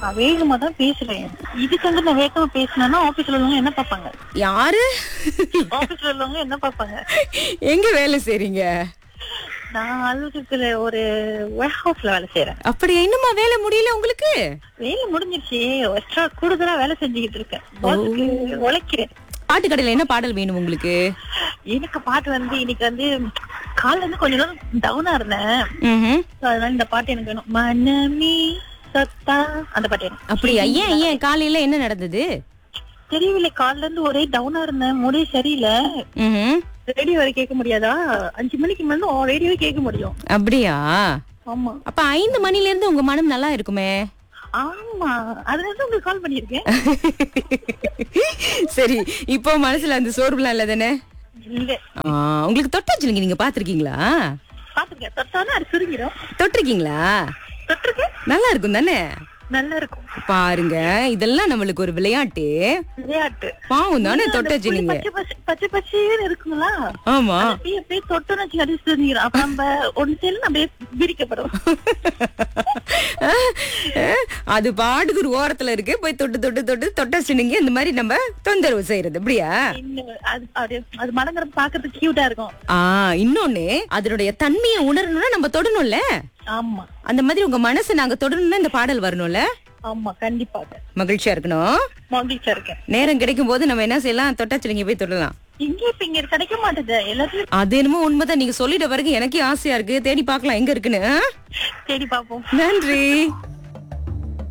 நான் வேகமா தான் பேசுறேன் இதுக்காக நான் வேகமா பேசினேன்னா ஆபீஸ்ல உள்ளவங்க என்ன பார்ப்பாங்க யாரு ஆபீஸ்ல உள்ளவங்க என்ன பார்ப்பாங்க எங்க வேலை செய்றீங்க நான் அலுவலகத்துல ஒரு வேர் ஹவுஸ்ல வேலை செய்யறேன் அப்படியா இன்னுமா வேலை முடியல உங்களுக்கு வேலை முடிஞ்சிருச்சு எக்ஸ்ட்ரா கூடுதலா வேலை செஞ்சுக்கிட்டு இருக்கேன் பாஸ்க்கு உழைக்கிறேன் பாட்டு கடையில என்ன பாடல் வேணும் உங்களுக்கு எனக்கு பாட்டு வந்து இன்னைக்கு வந்து காலைல இருந்து கொஞ்ச நேரம் டவுனா இருந்தேன் ம்ஹும். So, அதனால இந்த பாட்டு எனக்கு வேணும் மனமே சத்தா அந்த பாட்டு வேணும் அப்படியா ஏன் ஏன் காலையில என்ன நடந்தது தெரியவில்லை காலைல இருந்து ஒரே டவுனா இருந்தேன் முடிய சரியில்லை ம்ஹும். ரேடியோ வரை கேட்க முடியாதா அஞ்சு மணிக்கு மேல ரேடியோவே கேட்க முடியும் அப்படியா ஆமா அப்ப ஐந்து மணில இருந்து உங்க மனம் நல்லா இருக்குமே ஆமா அதனால தான் உங்களுக்கு கால் பண்ணிருக்கேன் சரி இப்போ மனசுல அந்த சோர்வுலாம் இல்ல தானே இல்ல ஆ, உங்களுக்கு தொட்டாச்சுலங்க நீங்க பாத்திருக்கீங்களா பாத்துருக்கேன் தொட்டானா அது சுருங்கிடும் தொட்டிருக்கீங்களா தொட்டிருக்கேன் நல்லா இருக்கும் தானே நல்லா இருக்கும் பாருங்க இதெல்லாம் நம்மளுக்கு ஒரு விளையாட்டு விளையாட்டு பாவம் தானே அந்த தொட்டாச்சு புளி நீங்க பச்சை பச்சை பச்சை பச்சைன்னு இருக்குங்களா ஆமா அப்படியே அப்படியே தொட்டோன்னு வச்சு அது சுருங்கிடும் அப்ப நம்ம ஒன்னு சேர்ந்து அப்படியே விரிக்கப்படும் அது பாட்டுக்கு ஒரு ஓரத்துல இருக்கு போய் தொட்டு தொட்டு தொட்டு தொட்டாச்சு நீங்க இந்த மாதிரி நம்ம தொந்தரவு செய்யறது அப்படியா இன்னும் அது அப்படியே அது மடங்குறது பாக்குறதுக்கு கியூட்டா இருக்கும் ஆ இன்னொன்னு அதனுடைய தன்மையை உணரணும்னா நம்ம தொடணும்ல ஆமா அந்த மாதிரி உங்க மனசை நாங்க தொடரணும்னா இந்த பாடல் வரணும்ல ஆமா கண்டிப்பாக மகிழ்ச்சியா இருக்கணும் மகிழ்ச்சியா இருக்கேன் நேரம் கிடைக்கும் போது நம்ம என்ன செய்யலாம் தொட்டாச்சுலிங்க போய் தொடலாம் இங்க இப்ப இங்க கிடைக்க மாட்டேது எல்லாத்தையும் அது என்னமோ உண்மைதான் நீங்க சொல்லிட்ட பிறகு எனக்கே ஆசையா இருக்கு தேடி பார்க்கலாம் எங்க இருக்குன்னு ஆ? தேடி பாப்போம் நன்றி